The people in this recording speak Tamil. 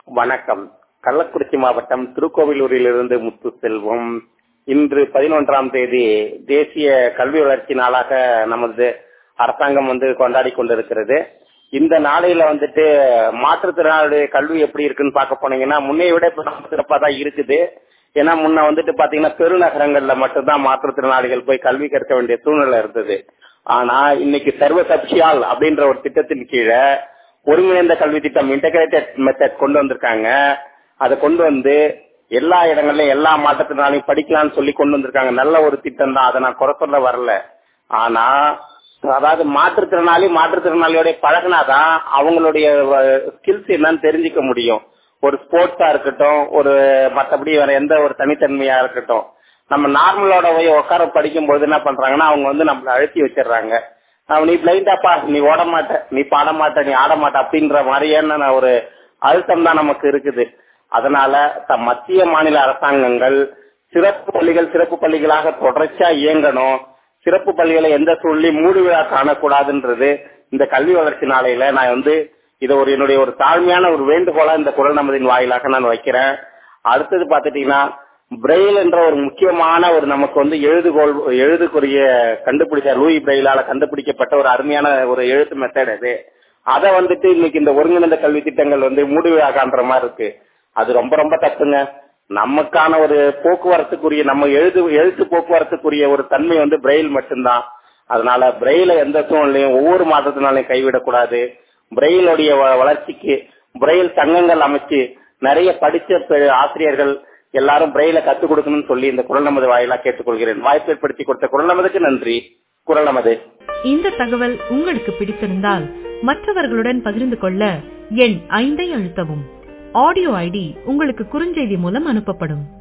வணக்கம் கள்ளக்குறிச்சி மாவட்டம் திருக்கோவிலூரிலிருந்து முத்து செல்வம் இன்று பதினொன்றாம் தேதி தேசிய கல்வி வளர்ச்சி நாளாக நமது அரசாங்கம் வந்து கொண்டாடி கொண்டிருக்கிறது இந்த நாளையில வந்துட்டு மாற்றுத்திறனாளுடைய கல்வி எப்படி இருக்குன்னு பார்க்க போனீங்கன்னா முன்னைய விட இப்ப ரொம்ப சிறப்பா தான் இருக்குது ஏன்னா முன்ன வந்துட்டு பாத்தீங்கன்னா பெருநகரங்கள்ல மட்டும்தான் மாற்றுத்திறனாளிகள் போய் கல்வி கற்க வேண்டிய சூழ்நிலை இருந்தது ஆனா இன்னைக்கு சர்வ சப்சியால் அப்படின்ற ஒரு திட்டத்தின் கீழே ஒருங்கிணைந்த கல்வி திட்டம் இன்டகிரேட்டட் மெத்தட் கொண்டு வந்திருக்காங்க அதை கொண்டு வந்து எல்லா இடங்கள்லயும் எல்லா மாற்றத்தினாலையும் படிக்கலாம்னு சொல்லி கொண்டு வந்திருக்காங்க நல்ல ஒரு திட்டம் தான் அதை நான் குறை சொல்ல வரல ஆனா அதாவது மாற்றுத்திறனாளி மாற்றுத்திறனாளியோட பழகினாதான் அவங்களுடைய ஸ்கில்ஸ் என்னன்னு தெரிஞ்சுக்க முடியும் ஒரு ஸ்போர்ட்ஸா இருக்கட்டும் ஒரு மற்றபடி வேற எந்த ஒரு தனித்தன்மையா இருக்கட்டும் நம்ம நார்மலோட போய் உட்கார படிக்கும் போது என்ன பண்றாங்கன்னா அவங்க வந்து நம்மள அழுத்தி வச்சிடுறாங்க நீ பிளைண்டாப்பா நீ ஓட மாட்ட நீ பாட மாட்ட நீ ஆட மாட்ட அப்படின்ற மாதிரியான ஒரு அழுத்தம் தான் நமக்கு இருக்குது அதனால மத்திய மாநில அரசாங்கங்கள் சிறப்பு பள்ளிகள் சிறப்பு பள்ளிகளாக தொடர்ச்சியா இயங்கணும் சிறப்பு பள்ளிகளை எந்த சூழ்நிலையும் மூடு விழா காணக்கூடாதுன்றது இந்த கல்வி வளர்ச்சி நாளையில நான் வந்து இதை ஒரு என்னுடைய ஒரு தாழ்மையான ஒரு வேண்டுகோளா இந்த குரல் நமதின் வாயிலாக நான் வைக்கிறேன் அடுத்தது பாத்துட்டீங்கன்னா பிரெயில் என்ற ஒரு முக்கியமான ஒரு நமக்கு வந்து எழுதுகோள் எழுதுக்குரிய கண்டுபிடிச்ச லூயி பிரெயிலால கண்டுபிடிக்கப்பட்ட ஒரு அருமையான ஒரு எழுத்து மெத்தட் அது அதை வந்துட்டு இன்னைக்கு இந்த ஒருங்கிணைந்த கல்வி திட்டங்கள் வந்து முடிவிழா காண்ற மாதிரி இருக்கு அது ரொம்ப ரொம்ப தப்புங்க நமக்கான ஒரு போக்குவரத்துக்குரிய நம்ம எழுது எழுத்து போக்குவரத்துக்குரிய ஒரு தன்மை வந்து பிரெயில் மட்டும்தான் அதனால பிரெயில எந்த சூழ்நிலையும் ஒவ்வொரு மாற்றத்தினாலையும் கைவிடக்கூடாது பிரெயிலுடைய வளர்ச்சிக்கு பிரெயில் சங்கங்கள் அமைச்சு நிறைய படிச்ச ஆசிரியர்கள் எல்லாரும் பிரெயில கத்துக் கொடுக்கணும்னு சொல்லி இந்த குரல் நமது வாயிலா கேட்டுக்கொள்கிறேன் வாய்ப்பு ஏற்படுத்தி கொடுத்த குரல் நமதுக்கு நன்றி குரல் நமது இந்த தகவல் உங்களுக்கு பிடித்திருந்தால் மற்றவர்களுடன் பகிர்ந்து கொள்ள எண் ஐந்தை அழுத்தவும் ஆடியோ ஐடி உங்களுக்கு குறுஞ்செய்தி மூலம் அனுப்பப்படும்